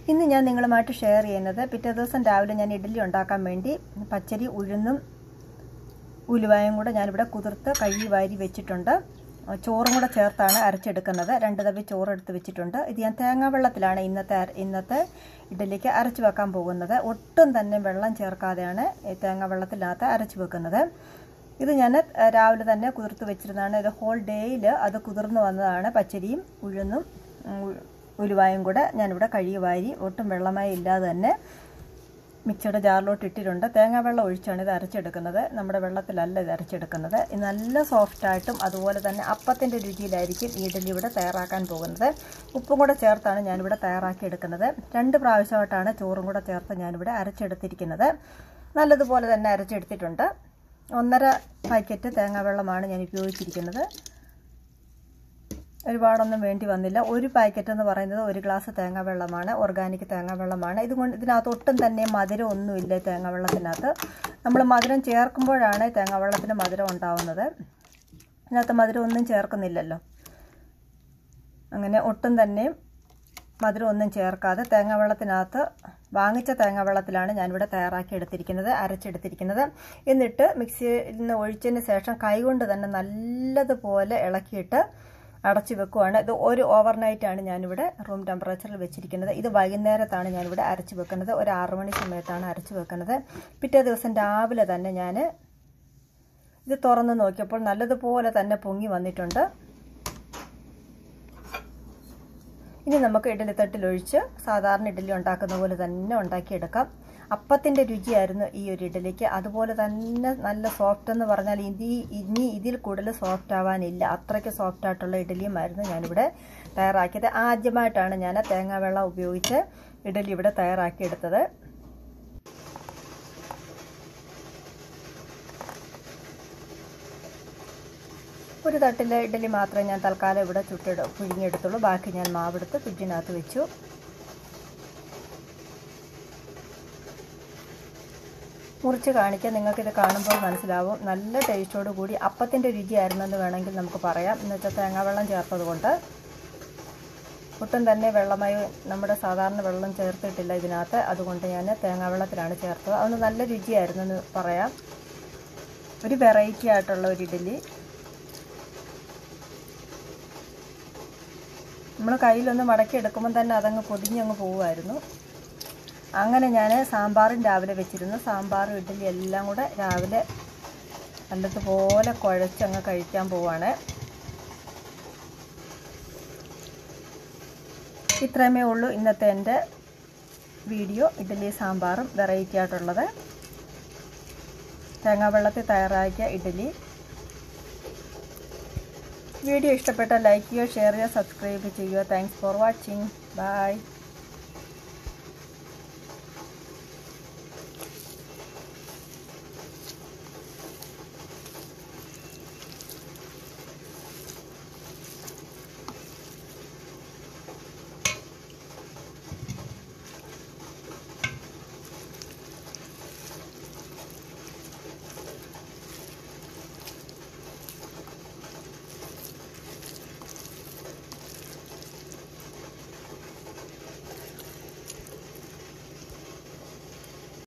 ഇന്ന് ഞാൻ നിങ്ങളുമായിട്ട് ഷെയർ ചെയ്യുന്നത് പിറ്റേ ദിവസം രാവിലെ ഞാൻ ഇഡ്ഡലി ഉണ്ടാക്കാൻ വേണ്ടി പച്ചരി ഉഴുന്നും ഉലുവായും കൂടെ ഞാനിവിടെ കുതിർത്ത് കഴുകി വാരി വെച്ചിട്ടുണ്ട് ചോറും കൂടെ ചേർത്താണ് അരച്ചെടുക്കുന്നത് രണ്ട് തവി ചോറ് എടുത്ത് വെച്ചിട്ടുണ്ട് ഇത് ഞാൻ തേങ്ങാ വെള്ളത്തിലാണ് ഇന്നത്തെ ഇന്നത്തെ ഇഡ്ഡലിക്ക് അരച്ച് വെക്കാൻ പോകുന്നത് ഒട്ടും തന്നെ വെള്ളം ചേർക്കാതെയാണ് ഈ തേങ്ങാ വെള്ളത്തിനകത്ത് അരച്ച് വെക്കുന്നത് ഇത് ഞാൻ രാവിലെ തന്നെ കുതിർത്ത് വെച്ചിരുന്നതാണ് ഇത് ഹോൾ ഡേയിൽ അത് കുതിർന്ന് വന്നതാണ് പച്ചരിയും ഉഴുന്നും ഉലുവായും കൂടെ ഞാനിവിടെ കഴുകി വാരി ഒട്ടും വെള്ളമായി ഇല്ലാതെ തന്നെ മിക്സിയുടെ ജാറിലോട്ട് ഇട്ടിട്ടുണ്ട് തേങ്ങാ വെള്ളം ഒഴിച്ചാണ് ഇത് അരച്ചെടുക്കുന്നത് നമ്മുടെ വെള്ളത്തിലല്ല ഇത് അരച്ചെടുക്കുന്നത് ഇത് നല്ല സോഫ്റ്റായിട്ടും അതുപോലെ തന്നെ അപ്പത്തിൻ്റെ രുചിയിലായിരിക്കും ഈ ഇഡലി ഇവിടെ തയ്യാറാക്കാൻ പോകുന്നത് ഉപ്പും കൂടെ ചേർത്താണ് ഞാനിവിടെ തയ്യാറാക്കി എടുക്കുന്നത് രണ്ട് പ്രാവശ്യമായിട്ടാണ് ചോറും കൂടെ ചേർത്ത് ഞാനിവിടെ അരച്ചെടുത്തിരിക്കുന്നത് നല്ലതുപോലെ തന്നെ അരച്ചെടുത്തിട്ടുണ്ട് ഒന്നര പാക്കറ്റ് തേങ്ങാ വെള്ളമാണ് ഞാൻ ഉപയോഗിച്ചിരിക്കുന്നത് ഒരുപാടൊന്നും വേണ്ടി വന്നില്ല ഒരു പാക്കറ്റ് എന്ന് പറയുന്നത് ഒരു ഗ്ലാസ് തേങ്ങാ വെള്ളമാണ് ഓർഗാനിക് തേങ്ങാ വെള്ളമാണ് ഇതുകൊണ്ട് ഇതിനകത്ത് ഒട്ടും തന്നെ മധുരം ഒന്നുമില്ല തേങ്ങാ വെള്ളത്തിനകത്ത് നമ്മൾ മധുരം ചേർക്കുമ്പോഴാണ് തേങ്ങാ വെള്ളത്തിന് മധുരം ഉണ്ടാവുന്നത് ഇതിനകത്ത് മധുരം ഒന്നും ചേർക്കുന്നില്ലല്ലോ അങ്ങനെ ഒട്ടും തന്നെ മധുരം ഒന്നും ചേർക്കാതെ തേങ്ങാ വെള്ളത്തിനകത്ത് വാങ്ങിച്ച തേങ്ങാ വെള്ളത്തിലാണ് ഞാനിവിടെ തയ്യാറാക്കി എടുത്തിരിക്കുന്നത് അരച്ചെടുത്തിരിക്കുന്നത് എന്നിട്ട് മിക്സിയിൽ നിന്ന് ഒഴിച്ചതിന് ശേഷം കൈകൊണ്ട് തന്നെ നല്ലതുപോലെ ഇളക്കിയിട്ട് അടച്ചു വെക്കുവാണ് ഇത് ഒരു ഓവർനൈറ്റാണ് ഞാനിവിടെ റൂം ടെമ്പറേച്ചറിൽ വെച്ചിരിക്കുന്നത് ഇത് വൈകുന്നേരത്താണ് ഞാനിവിടെ അരച്ച് വെക്കുന്നത് ഒരു ആറു മണി സമയത്താണ് അരച്ച് വെക്കുന്നത് പിറ്റേ ദിവസം രാവിലെ തന്നെ ഞാൻ ഇത് തുറന്ന് നോക്കിയപ്പോൾ നല്ലതുപോലെ തന്നെ പൊങ്ങി വന്നിട്ടുണ്ട് ഇനി നമുക്ക് ഇഡലിത്തട്ടിൽ ഒഴിച്ച് സാധാരണ ഇഡലി ഉണ്ടാക്കുന്ന പോലെ തന്നെ ഉണ്ടാക്കിയെടുക്കാം അപ്പത്തിൻ്റെ രുചിയായിരുന്നു ഈ ഒരു ഇഡലിക്ക് അതുപോലെ തന്നെ നല്ല സോഫ്റ്റ് എന്ന് പറഞ്ഞാൽ ഇനി ഇനി ഇതിൽ കൂടുതൽ സോഫ്റ്റ് ആവാനില്ല അത്രയ്ക്ക് സോഫ്റ്റ് ആയിട്ടുള്ള ഇഡലിയുമായിരുന്നു ഞാനിവിടെ തയ്യാറാക്കിയത് ആദ്യമായിട്ടാണ് ഞാൻ തേങ്ങാവെള്ളം ഉപയോഗിച്ച് ഇഡലി ഇവിടെ തയ്യാറാക്കിയെടുത്തത് ഒരു തട്ടിലെ ഇഡലി മാത്രമേ ഞാൻ തൽക്കാലം ഇവിടെ ചുട്ടിട പുഴുങ്ങിയെടുത്തുള്ളൂ ബാക്കി ഞാൻ മാവെടുത്ത് ഫ്രിഡ്ജിനകത്ത് വെച്ചു മുറിച്ച് കാണിക്കാൻ നിങ്ങൾക്കിത് കാണുമ്പോൾ മനസ്സിലാവും നല്ല ടേസ്റ്റോട് കൂടി അപ്പത്തിൻ്റെ രുചിയായിരുന്നെന്ന് വേണമെങ്കിൽ നമുക്ക് പറയാം എന്ന് വെച്ചാൽ തേങ്ങാവെള്ളം ചേർത്തത് കൊണ്ട് ഒട്ടും തന്നെ വെള്ളമായി നമ്മുടെ സാധാരണ വെള്ളം ചേർത്തിട്ടില്ല ഇതിനകത്ത് അതുകൊണ്ട് ഞാൻ തേങ്ങാവെള്ളത്തിലാണ് ചേർത്തത് അതൊന്ന് നല്ല രുചിയായിരുന്നെന്ന് പറയാം ഒരു വെറൈറ്റി ആയിട്ടുള്ള ഒരു ഇഡലി നമ്മൾ കയ്യിലൊന്ന് മടക്കി എടുക്കുമ്പോൾ തന്നെ അതങ്ങ് പൊതിഞ്ഞങ്ങ് പോവുമായിരുന്നു അങ്ങനെ ഞാൻ സാമ്പാറും രാവിലെ വെച്ചിരുന്നു സാമ്പാറും ഇഡ്ഡലി എല്ലാം കൂടെ രാവിലെ നല്ലതുപോലെ കുഴച്ചങ്ങ് കഴിക്കാൻ പോവാണ് ഇത്രയുമേ ഉള്ളൂ ഇന്നത്തെ എൻ്റെ വീഡിയോ ഇഡ്ഡലി സാമ്പാറും വെറൈറ്റി ആയിട്ടുള്ളത് തേങ്ങാവെള്ളത്തിൽ തയ്യാറാക്കിയ ഇഡ്ഡലി വീഡിയോ ഇഷ്ടപ്പെട്ടാൽ ലൈക്ക് ചെയ്യുക ഷെയർ ചെയ്യുക സബ്സ്ക്രൈബ് ചെയ്യുക താങ്ക്സ് ഫോർ വാച്ചിങ് ബൈ